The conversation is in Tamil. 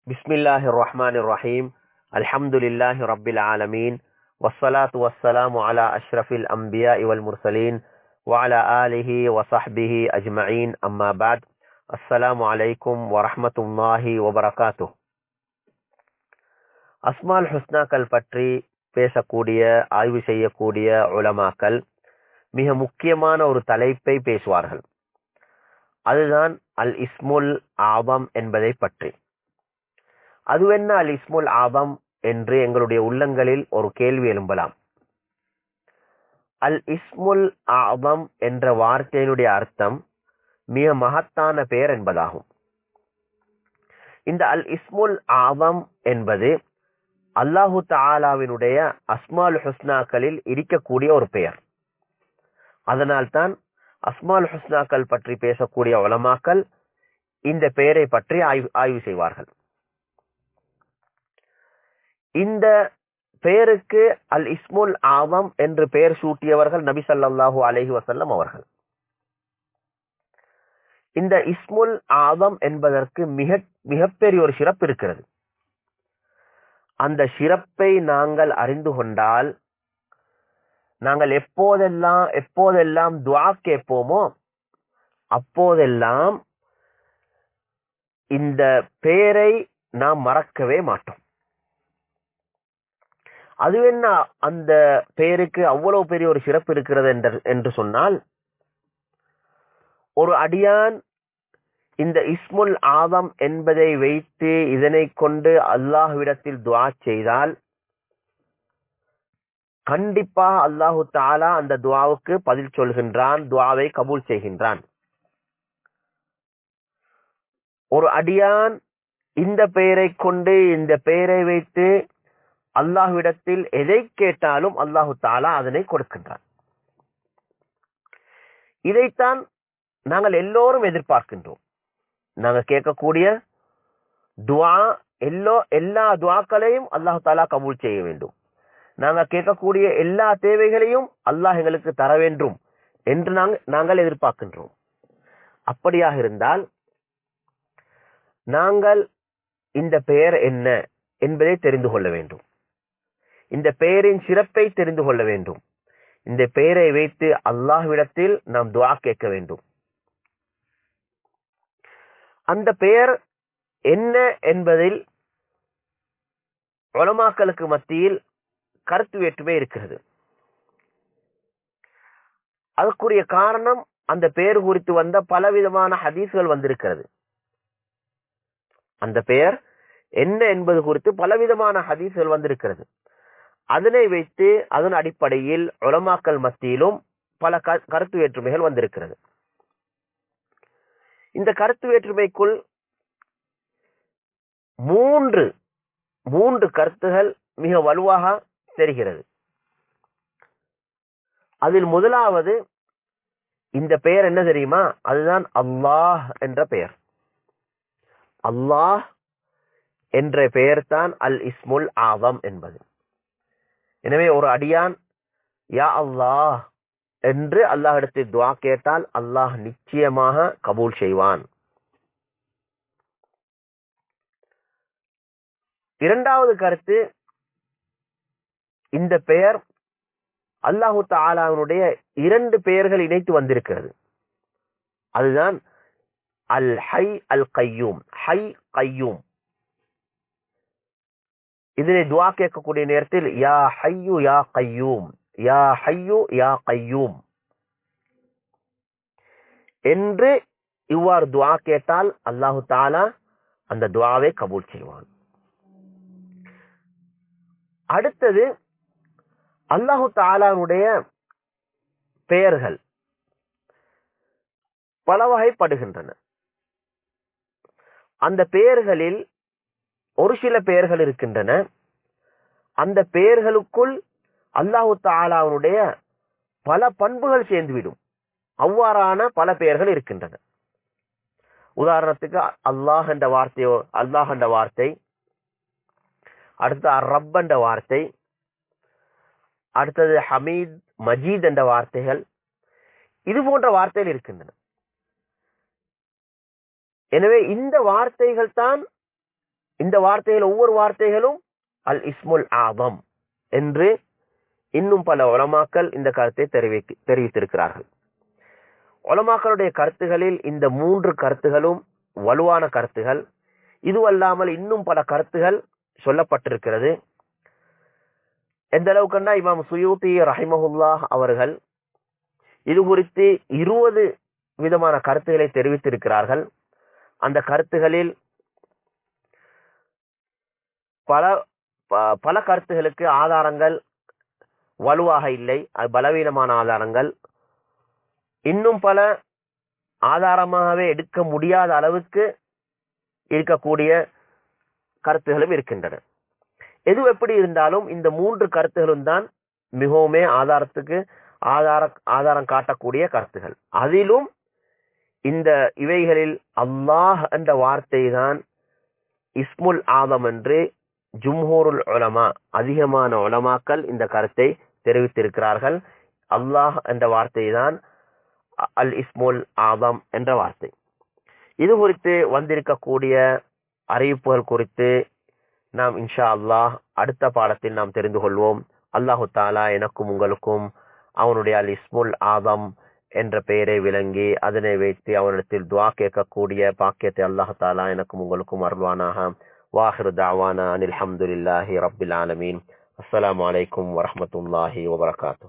بسم الله الرحمن الرحيم الحمد لله رب العالمين والصلاة والسلام على أشرف الأنبياء والمرسلين وعلى آله وصحبه أجمعين أما بعد السلام عليكم ورحمة الله وبركاته அஸ்மால் ஹுஸ்னாக்கள் பற்றி பேசக்கூடிய ஆய்வு செய்யக்கூடிய உலமாக்கள் மிக முக்கியமான ஒரு தலைப்பை பேசுவார்கள் அதுதான் அல் இஸ்முல் ஆபம் என்பதை பற்றி அதுவென்ன அல் இஸ்முல் ஆபம் என்று எங்களுடைய உள்ளங்களில் ஒரு கேள்வி எழும்பலாம் அல் இஸ்முல் ஆபம் என்ற வார்த்தையினுடைய அர்த்தம் மிக மகத்தான பெயர் என்பதாகும் இந்த அல் இஸ்முல் ஆபம் என்பது அல்லாஹு தாலாவினுடைய அஸ்மால் ஹுஸ்னாக்களில் இருக்கக்கூடிய ஒரு பெயர் அதனால்தான் அஸ்மால் ஹுஸ்னாக்கள் பற்றி பேசக்கூடிய உலமாக்கள் இந்த பெயரை பற்றி ஆய்வு ஆய்வு செய்வார்கள் இந்த பெயருக்கு அல் இஸ்முல் ஆவம் என்று பெயர் சூட்டியவர்கள் நபி சல்லாஹூ அலஹி வசல்லம் அவர்கள் இந்த இஸ்முல் ஆவம் என்பதற்கு மிக மிகப்பெரிய ஒரு சிறப்பு இருக்கிறது அந்த சிறப்பை நாங்கள் அறிந்து கொண்டால் நாங்கள் எப்போதெல்லாம் எப்போதெல்லாம் துவா கேட்போமோ அப்போதெல்லாம் இந்த பெயரை நாம் மறக்கவே மாட்டோம் அது என்ன அந்த பெயருக்கு அவ்வளவு பெரிய ஒரு சிறப்பு இருக்கிறது என்று சொன்னால் ஒரு அடியான் இந்த இஸ்முல் ஆதம் என்பதை வைத்து இதனை கொண்டு அல்லாஹ்விடத்தில் துவா செய்தால் கண்டிப்பாக அல்லாஹு தாலா அந்த துவாவுக்கு பதில் சொல்கின்றான் துவாவை கபூல் செய்கின்றான் ஒரு அடியான் இந்த பெயரை கொண்டு இந்த பெயரை வைத்து அல்லாஹ்விடத்தில் எதை கேட்டாலும் அல்லாஹு தாலா அதனை கொடுக்கின்றான் இதைத்தான் நாங்கள் எல்லோரும் எதிர்பார்க்கின்றோம் நாங்கள் கேட்கக்கூடிய துவா எல்லோ எல்லா துவாக்களையும் அல்லாஹு தாலா கபூல் செய்ய வேண்டும் நாங்கள் கேட்கக்கூடிய எல்லா தேவைகளையும் அல்லாஹ் எங்களுக்கு தர வேண்டும் என்று நாங்கள் எதிர்பார்க்கின்றோம் அப்படியாக இருந்தால் நாங்கள் இந்த பெயர் என்ன என்பதை தெரிந்து கொள்ள வேண்டும் இந்த பெயரின் சிறப்பை தெரிந்து கொள்ள வேண்டும் இந்த பெயரை வைத்து அல்லாஹ்விடத்தில் நாம் துவா கேட்க வேண்டும் அந்த பெயர் என்ன என்பதில் உலமாக்களுக்கு மத்தியில் கருத்து வேற்றுமை இருக்கிறது அதற்குரிய காரணம் அந்த பெயர் குறித்து வந்த பலவிதமான ஹதீஸ்கள் வந்திருக்கிறது அந்த பெயர் என்ன என்பது குறித்து பலவிதமான ஹதீஸ்கள் வந்திருக்கிறது அதனை வைத்து அதன் அடிப்படையில் உலமாக்கல் மத்தியிலும் பல கருத்து வேற்றுமைகள் வந்திருக்கிறது இந்த கருத்து வேற்றுமைக்குள் மூன்று மூன்று கருத்துகள் மிக வலுவாக தெரிகிறது அதில் முதலாவது இந்த பெயர் என்ன தெரியுமா அதுதான் அல்லாஹ் என்ற பெயர் அல்லாஹ் என்ற பெயர் தான் அல் இஸ்முல் ஆவம் என்பது எனவே ஒரு அடியான் யா அல்லாஹ் என்று அல்லாஹிடத்தில் துவா கேட்டால் அல்லாஹ் நிச்சயமாக கபூல் செய்வான் இரண்டாவது கருத்து இந்த பெயர் அல்லாஹு தாலாவினுடைய இரண்டு பெயர்கள் இணைத்து வந்திருக்கிறது அதுதான் அல் ஹை அல் கையூம் ஹை கையூம் இதனை துவா கேட்கக்கூடிய நேரத்தில் யா ஹையு யா கையூம் யா ஹையு யா கையூம் என்று இவ்வாறு துவா கேட்டால் அல்லாஹு தாலா அந்த துவாவை கபூல் செய்வான் அடுத்தது அல்லாஹு தாலாவுடைய பெயர்கள் பல வகைப்படுகின்றன அந்த பெயர்களில் ஒரு சில பெயர்கள் இருக்கின்றன அந்த பெயர்களுக்குள் அல்லாஹு தாலாவுடைய பல பண்புகள் சேர்ந்துவிடும் அவ்வாறான பல பெயர்கள் இருக்கின்றன உதாரணத்துக்கு அல்லாஹ் என்ற வார்த்தையோ அல்லாஹ் என்ற வார்த்தை அடுத்து ரப் என்ற வார்த்தை அடுத்தது ஹமீத் மஜீத் என்ற வார்த்தைகள் இது போன்ற வார்த்தைகள் இருக்கின்றன எனவே இந்த வார்த்தைகள் தான் இந்த வார்த்தைகள் ஒவ்வொரு வார்த்தைகளும் அல் இஸ்முல் ஆதம் என்று இன்னும் பல உலமாக்கள் இந்த கருத்தை தெரிவிக்க தெரிவித்திருக்கிறார்கள் உலமாக்களுடைய கருத்துகளில் இந்த மூன்று கருத்துகளும் வலுவான கருத்துகள் இதுவல்லாமல் இன்னும் பல கருத்துகள் சொல்லப்பட்டிருக்கிறது எந்த அளவுக்குன்னா இமாம் சுயூத்தி ரஹிமஹுல்லா அவர்கள் இது குறித்து இருபது விதமான கருத்துக்களை தெரிவித்திருக்கிறார்கள் அந்த கருத்துகளில் பல பல கருத்துகளுக்கு ஆதாரங்கள் வலுவாக இல்லை அது பலவீனமான ஆதாரங்கள் இன்னும் பல ஆதாரமாகவே எடுக்க முடியாத அளவுக்கு இருக்கக்கூடிய கருத்துகளும் இருக்கின்றன எது எப்படி இருந்தாலும் இந்த மூன்று கருத்துகளும் தான் மிகவுமே ஆதாரத்துக்கு ஆதார ஆதாரம் காட்டக்கூடிய கருத்துகள் அதிலும் இந்த இவைகளில் அல்லாஹ் என்ற வார்த்தை தான் இஸ்முல் ஆதம் என்று ஜும்ஹூருல் உலமா அதிகமான உலமாக்கள் இந்த கருத்தை தெரிவித்திருக்கிறார்கள் அல்லாஹ் என்ற வார்த்தை தான் அல் இஸ்முல் ஆதம் என்ற வார்த்தை இது குறித்து வந்திருக்கக்கூடிய அறிவிப்புகள் குறித்து நாம் இன்ஷா அல்லாஹ் அடுத்த பாடத்தில் நாம் தெரிந்து கொள்வோம் அல்லாஹு தாலா எனக்கும் உங்களுக்கும் அவனுடைய அல் இஸ்முல் ஆதம் என்ற பெயரை விளங்கி அதனை வைத்து அவனிடத்தில் துவா கேட்கக்கூடிய பாக்கியத்தை அல்லாஹு தாலா எனக்கும் உங்களுக்கும் அருள்வானாக வாஹிரு தாவானா அனில் அஹமதுல்லாஹி ரபில் ஆலமீன் அஸ்ஸலாமு அலைக்கும் வரஹமத்துல்லாஹி வபரகாத்து